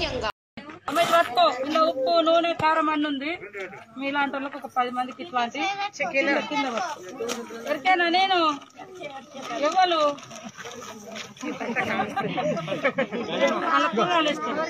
అనూహ్యంగా అమ్మాయి పట్టుకో ఇలా ఉప్పు నూనె కారం అన్ని ఉంది మీలాంటి వాళ్ళకి ఒక పది మందికి ఇట్లాంటి కింద కింద పట్టుకో. ఎవరికైనా నేను ఎవరు అలా కూరగాయలు వేసుకోండి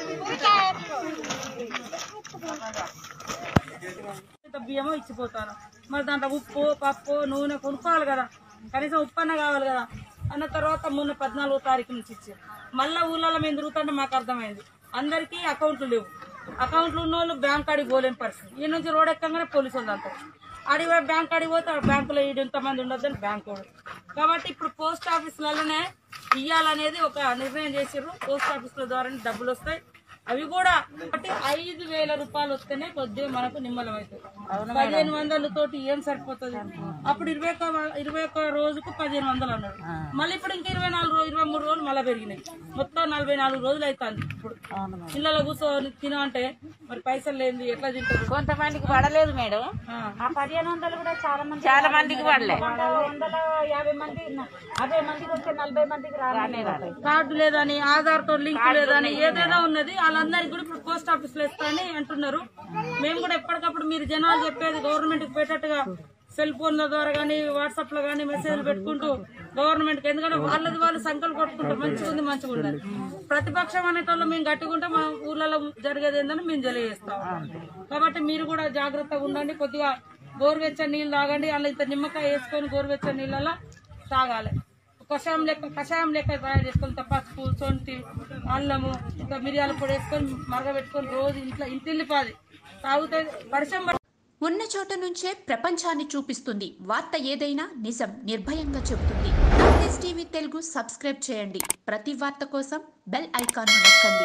ఇంత బియ్యము ఇచ్చిపోతాను మరి దాంట్లో ఉప్పు పప్పు నూనె కొనుక్కోవాలి కదా కనీసం ఉప్పు అన్న కావాలి కదా అన్న తర్వాత మొన్న పద్నాలుగో తారీఖు నుంచి ఇచ్చారు మళ్ళీ ఊళ్ళలో మేము తిరుగుతుంటే మాకు అర్థమైంది అందరికీ అకౌంట్లు లేవు అకౌంట్లు ఉన్న వాళ్ళు బ్యాంక్ కాడికి పోలేని పరిస్థితి ఈ నుంచి రోడ్ ఎక్కగానే పోలీసు వాళ్ళు అంటారు అడిగి పోయి బ్యాంక్ కాడికి పోతే ఆ బ్యాంకులో ఈడు ఇంతమంది ఉండొద్దని బ్యాంక్ వాడు కాబట్టి ఇప్పుడు పోస్ట్ ఆఫీసులలోనే ఇయ్యాలనేది ఒక నిర్ణయం చేసారు పోస్ట్ ఆఫీసుల ద్వారా డబ్బులు వస్తాయి అవి కూడా ఒకటి ఐదు వేల రూపాయలు వస్తేనే కొద్దిగా మనకు నిమ్మలం అవుతుంది పదిహేను వందల తోటి ఏం సరిపోతుంది అప్పుడు ఇరవై ఒక్క ఇరవై ఒక్క రోజుకు పదిహేను వందలు అన్నాడు మళ్ళీ ఇప్పుడు ఇంకా ఇరవై నాలుగు రోజు ఇరవై మూడు రోజులు మళ్ళీ పెరిగినాయి మొత్తం నలభై నాలుగు రోజులు అవుతుంది ఇప్పుడు ఇళ్ళలో కూర్చొని తినంటే మరి పైసలు లేని ఎట్లా తింటారు కొంతమందికి పడలేదు మేడం ఆ. ఆ పదిహేను వందలు కూడా చాలా మంది చాలా మందికి పడలే వందల యాభై మంది అరవై మందికి వస్తే నలభై మందికి రాలేదు కార్డు లేదని ఆధార్ తో లింక్ లేదని ఏదైనా ఉన్నది వాళ్ళందరికీ కూడా ఇప్పుడు పోస్ట్ ఆఫీస్ లో ఇస్తారని అంటున్నారు మేము కూడా ఎప్పటికప్పుడు మీరు జనాలు చెప్పేది గవర్నమెంట్ కి పెట్టేట్టుగా సెల్ ఫోన్ల ద్వారా కానీ వాట్సాప్ లో కానీ మెసేజ్లు పెట్టుకుంటూ గవర్నమెంట్ కి ఎందుకంటే వాళ్ళది వాళ్ళు సంకలు కొట్టుకుంటారు మంచిగా ఉంది మంచిగా ఉండాలి ప్రతిపక్షం అనేటోళ్ళు మేము గట్టుకుంటే మా ఊర్లలో జరిగేది ఏందని మేము తెలియజేస్తాం కాబట్టి మీరు కూడా జాగ్రత్తగా ఉండండి కొద్దిగా గోరువెచ్చని నీళ్ళు తాగండి అలా ఇంత నిమ్మకాయ వేసుకొని గోరువెచ్చని నీళ్ళలో తాగాలి కషాయం లెక్క కషాయం లెక్క తయారు చేసుకొని ఇంత పసుపు సొంటి అల్లము ఇంకా మిరియాల పొడి వేసుకొని మరగబెట్టుకొని రోజు ఇంట్లో ఇంటిల్లిపాది తాగితే పరిశ్రమ ఉన్న చోట నుంచే ప్రపంచాన్ని చూపిస్తుంది వార్త ఏదైనా నిజం నిర్భయంగా చెబుతుంది టీవీ తెలుగు సబ్స్క్రైబ్ చేయండి ప్రతి వార్త కోసం బెల్ ఐకాన్ నొక్కండి